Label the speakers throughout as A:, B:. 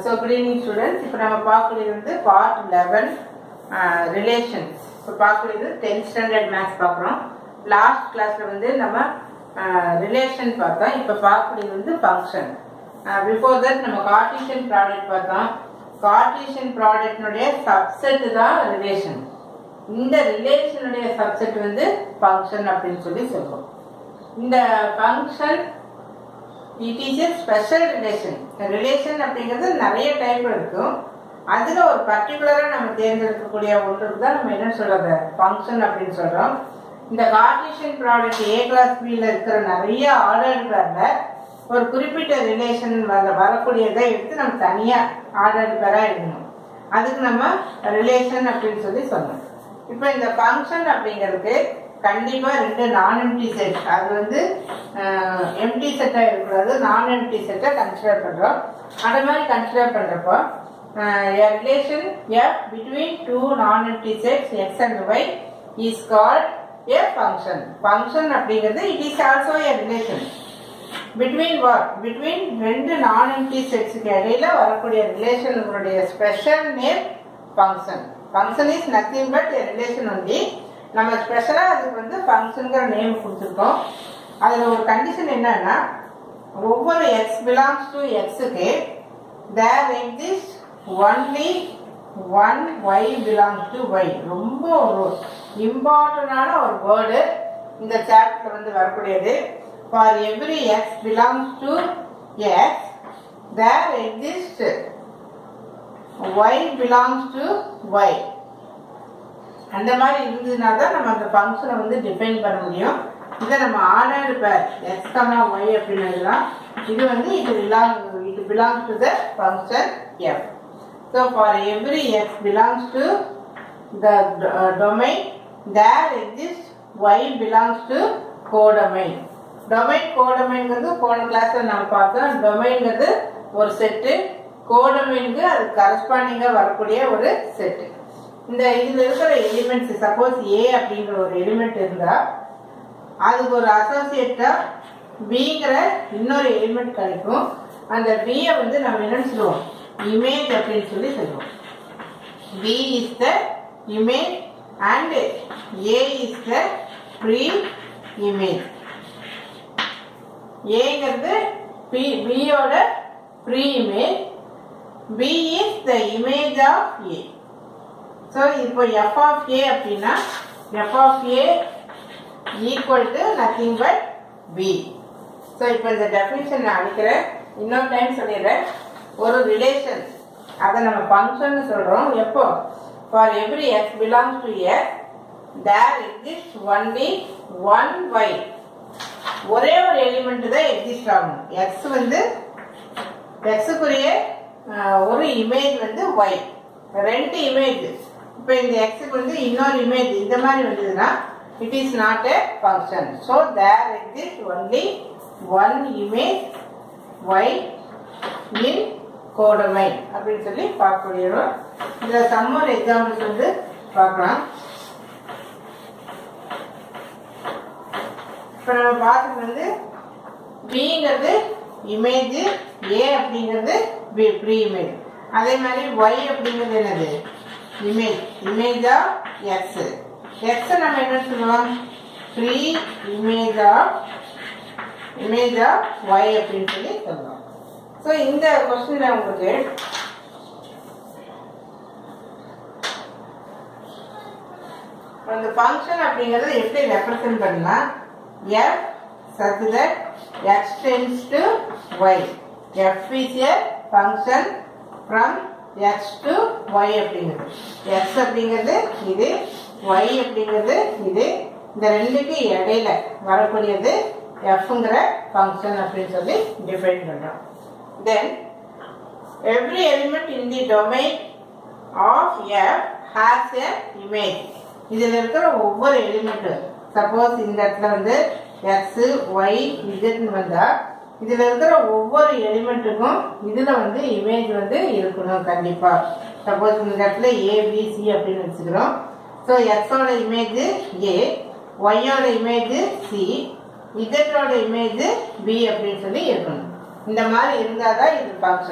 A: so good evening students இப்போ நம்ம பார்க்கக்கூடியது வந்து பார்ட் லெவன் ரிலேஷன்ஸ் இப்போ பார்க்கக்கூடியது டென்த் ஸ்டாண்டர்ட் மேத்ஸ் பார்க்குறோம் லாஸ்ட் கிளாஸில் வந்து நம்ம ரிலேஷன் பார்த்தோம் இப்போ பார்க்கக்கூடியது வந்து ஃபங்க்ஷன் பிஃபோர் தட் நம்ம கார்டீஷியன் ப்ராடக்ட் பார்த்தோம் கார்டீஷியன் ப்ராடக்ட்னுடைய சப்செட் தான் ரிலேஷன் இந்த ரிலேஷனுடைய சப்செட் வந்து ஃபங்க்ஷன் அப்படின்னு சொல்லி சொல்லுவோம் இந்த function it is a special relation relation அப்படிங்கிறது நிறைய டைப் இருக்கும் அதுல ஒரு பர்டிகுலரா நம்ம தேர்ந்தெடுக்கக்கூடிய ஒன்றுக்கு தான் நம்ம என்ன சொல்றது ஃபங்க்ஷன் அப்படின்னு சொல்றோம் இந்த கார்டீஷியன் ப்ராடக்ட் ஏ கிளாஸ் பியில் இருக்கிற நிறைய ஆர்டர்ல ஒரு குறிப்பிட்ட ரிலேஷன் வரக்கூடியதை எடுத்து நம்ம தனியா ஆர்டர் பெற எழுதணும் அதுக்கு நம்ம ரிலேஷன் அப்படின்னு சொல்லி சொன்னோம் இப்போ இந்த ஃபங்க்ஷன் அப்படிங்கிறது கண்டிப்பா ரெண்டு நான் எம்டி செட் அது வந்து எம்டி செட்டா இருக்கக்கூடாது நான் எம்டி செட்டை கன்சிடர் பண்றோம் அது மாதிரி கன்சிடர் பண்றப்போ relation F between two non empty sets X and Y is called a function function அப்படிங்கிறது it is also a relation between what between ரெண்டு நான் எம்டி செட்ஸுக்கு இடையில வரக்கூடிய ரிலேஷனுடைய special name function function is nothing but relation only நம்ம ஸ்பெஷலாக அதுக்கு வந்து ஃபங்க்ஷனுங்கிற நேம் கொடுத்துருக்கோம் அதில் ஒரு கண்டிஷன் என்னன்னா ஒவ்வொரு எக்ஸ் பிலாங்ஸ் டு எக்ஸுக்கு there exist only one Y belongs to Y ரொம்ப ஒரு இம்பார்ட்டண்டான ஒரு வேர்டு இந்த சாப்டர் வந்து வரக்கூடியது for every X belongs to X there exist Y belongs to Y அந்த மாதிரி இருந்ததுனா தான் நம்ம அந்த ஃபங்க்ஷனை வந்து டிஃபைன் பண்ண முடியும் இதை நம்ம ஆர்டர் பேர் எக்ஸ் கமா ஒய் அப்படின்னு எழுதலாம் இது வந்து இது பிலாங் இது belongs to the function F so for every X belongs to the domain there exist Y belongs to codomain domain கோடமைன்ங்கிறது போன கிளாஸ்ல நம்ம பார்த்தோம் டொமைன்ங்கிறது ஒரு செட்டு கோடமைனுக்கு அது கரஸ்பாண்டிங்காக வரக்கூடிய ஒரு செட்டு இந்த இதுல இருக்கிற எலிமெண்ட்ஸ் சப்போஸ் ஏ அப்படிங்கிற ஒரு எலிமெண்ட் இருந்தா அதுக்கு ஒரு அசோசியேட்டா பிங்கிற இன்னொரு எலிமெண்ட் கிடைக்கும் அந்த பியை வந்து நம்ம என்ன சொல்லுவோம் இமேஜ் அப்படின்னு சொல்லி சொல்லுவோம் B is the image and A is the pre image ஏங்கிறது பி பியோட pre image B is the image of A so இப்போ எஃப் ஆஃப் ஏ அப்படின்னா F of A equal to nothing but B so இப்போ இந்த definition நான் அடிக்கிறேன் இன்னொரு time சொல்லிடுறேன் ஒரு ரிலேஷன் அதை நம்ம ஃபங்க்ஷன் சொல்கிறோம் எப்போ for every X belongs to X there exist only one Y ஒரே ஒரு எலிமெண்ட் தான் எக்ஸிஸ்ட் ஆகும் எக்ஸ் வந்து எக்ஸுக்குரிய ஒரு இமேஜ் வந்து ஒய் ரெண்டு இமேஜ் இப்போ இந்த எக்ஸுக்கு வந்து இன்னொரு இமேஜ் இந்த மாதிரி வந்ததுன்னா it is not a function so there exist only one image Y in codomain அப்படின்னு சொல்லி பார்க்கக்கூடியோம் இதில் சம்மர் எக்ஸாம்பிள்ஸ் வந்து பார்க்கலாம் இப்போ நம்ம பார்த்தது வந்து பிங்கிறது இமேஜ் ஏ அப்படிங்கிறது ப்ரீ இமேஜ் அதே மாதிரி ஒய் அப்படிங்கிறது என்னது image image of X X நம்ம என்ன சொல்லுவோம் pre image of image of Y அப்படின்னு சொல்லி சொல்லுவோம் ஸோ இந்த கொஸ்டின்ல உங்களுக்கு அந்த ஃபங்க்ஷன் அப்படிங்கறத எப்படி ரெப்ரசென்ட் பண்ணலாம் F such that x tends to y f is a function from x to y அப்படிங்கிறது x அப்படிங்கிறது இது y அப்படிங்கிறது இது இந்த ரெண்டுக்கு இடையில வரக்கூடியது fங்கிற ஃபங்க்ஷன் அப்படின்னு சொல்லி டிஃபைன் பண்றோம் then every element in the domain of F has a image இதுல இருக்கிற ஒவ்வொரு எலிமெண்ட் சப்போஸ் இந்த இடத்துல வந்து எக்ஸ் ஒய் இசட்னு வந்தா இதுல இருக்கிற ஒவ்வொரு எலிமெண்ட்டுக்கும் இதுல வந்து இமேஜ் வந்து இருக்கணும் கண்டிப்பா சப்போஸ் இந்த இடத்துல ஏ பி சி அப்படின்னு வச்சுக்கிறோம் ஸோ எக்ஸோட இமேஜ் ஏ ஒய்யோட இமேஜ் சி இசட்டோட இமேஜ் பி அப்படின்னு சொல்லி இருக்கணும் இந்த மாதிரி இருந்தாதான் இது ஃபங்க்ஷன்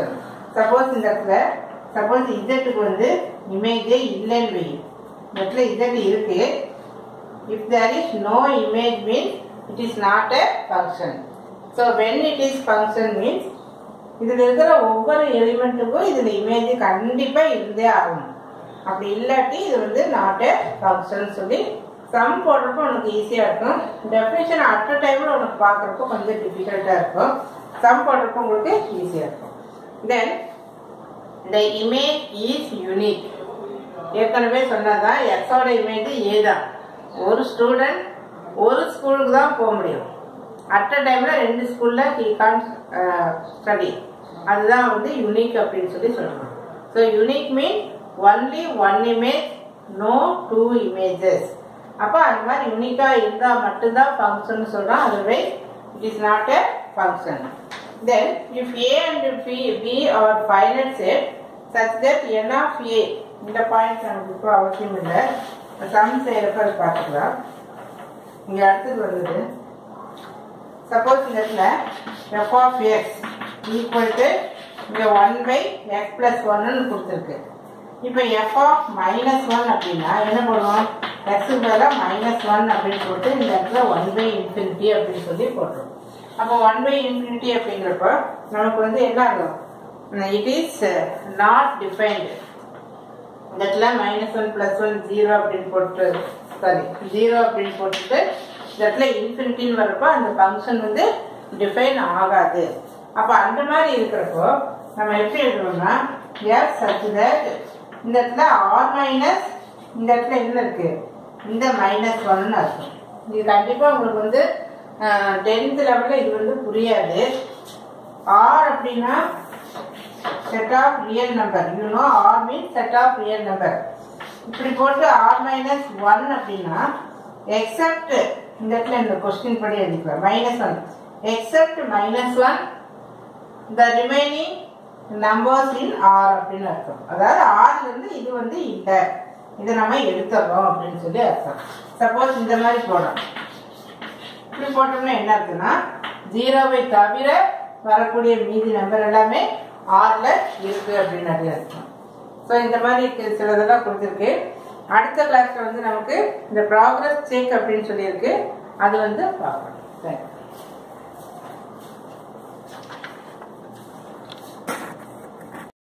A: சப்போஸ் இந்த இடத்துல சப்போஸ் இசட்டுக்கு வந்து இமேஜே இல்லைன்னு வை இந்த இடத்துல இசட் இருக்கு if there is no image means it is not a function so when it is function means இதில் இருக்கிற ஒவ்வொரு எலிமெண்ட்டுக்கும் இதில் இமேஜ் கண்டிப்பாக இருந்தே ஆகணும் அப்படி இல்லாட்டி இது வந்து நாட் எ ஃபங்க்ஷன் சொல்லி சம் போடுறப்போ உனக்கு ஈஸியாக இருக்கும் டெஃபினேஷன் அட் அ டைமில் உனக்கு பார்க்குறப்போ கொஞ்சம் டிஃபிகல்ட்டாக இருக்கும் சம் போடுறப்போ உங்களுக்கு ஈஸியாக இருக்கும் then the image is unique ஏற்கனவே சொன்னதான் எக்ஸோட இமேஜ் ஏ தான் ஒரு ஸ்டூடெண்ட் ஒரு ஸ்கூலுக்கு தான் போக முடியும் அட் அ டைமில் ரெண்டு ஸ்கூலில் ஹி கான் ஸ்டடி அதுதான் வந்து யூனிக் அப்படின்னு சொல்லி சொல்கிறோம் so unique mean only one image no two images அப்போ அந்த மாதிரி யூனிக்காக இருந்தால் மட்டும்தான் ஃபங்க்ஷன் சொல்கிறோம் அதுவே it is not a function then if A and B B are final set such that N of A இந்த பாயிண்ட் நமக்கு இப்போ அவசியம் இல்லை சம் செய்கிறப்ப அது பார்த்துக்கலாம் இங்கே அடுத்தது வந்தது சப்போஸ் இந்த இடத்துல F of X equal to இங்கே ஒன் பை எக்ஸ் ப்ளஸ் ஒன்னு கொடுத்துருக்கு இப்போ எஃப் ஆஃப் மைனஸ் ஒன் அப்படின்னா என்ன பண்ணுவோம் எக்ஸுக்கு பதிலாக மைனஸ் ஒன் அப்படின்னு போட்டு இந்த இடத்துல ஒன் பை இன்ஃபினிட்டி அப்படின்னு சொல்லி போட்டுரும் அப்போ ஒன் பை இன்ஃபினிட்டி அப்படிங்கிறப்போ நமக்கு வந்து என்ன ஆகும் இட் இஸ் நாட் டிஃபைன்டு இந்த இடத்துல minus one plus one zero அப்படின்னு போட்டு சாரி ஜீரோ அப்படின்னு போட்டுட்டு இந்த இடத்துல இன்ஃபினிட்டின்னு வர்றப்போ அந்த ஃபங்க்ஷன் வந்து டிஃபைன் ஆகாது அப்போ அந்த மாதிரி இருக்கிறப்போ நம்ம எப்படி எழுதுவோம்னா எஸ் சச் தட் இந்த இடத்துல ஆர் மைனஸ் இந்த இடத்துல என்ன இருக்கு இந்த மைனஸ் ஒன்னு அர்த்தம் இது கண்டிப்பாக உங்களுக்கு வந்து டென்த் லெவலில் இது வந்து புரியாது ஆர் அப்படின்னா set of real number you know R mean set of real number இப்படி போட்டு ஆர் மைனஸ் ஒன் அப்படின்னா எக்ஸப்ட் இந்த இடத்துல இந்த கொஸ்டின் படி எழுதிக்கலாம் minus one except minus one the remaining numbers in R அப்படின்னு அர்த்தம் அதாவது ஆர்ல இருந்து இது வந்து இல்லை இதை நம்ம எடுத்துடுறோம் அப்படின்னு சொல்லி அர்த்தம் சப்போஸ் இந்த மாதிரி போடணும் இப்படி போட்டோம்னா என்ன அர்த்தம்னா ஜீரோவை தவிர வரக்கூடிய மீதி நம்பர் எல்லாமே ஆர்ல இருக்கு அப்படின்னு அர்த்தம் ஸோ இந்த மாதிரி சிலதெல்லாம் கொடுத்துருக்கு அடுத்த கிளாஸ்ல வந்து நமக்கு இந்த ப்ராக்ரஸ் செக் அப்படின்னு சொல்லியிருக்கு அது வந்து பார்க்கணும் சரி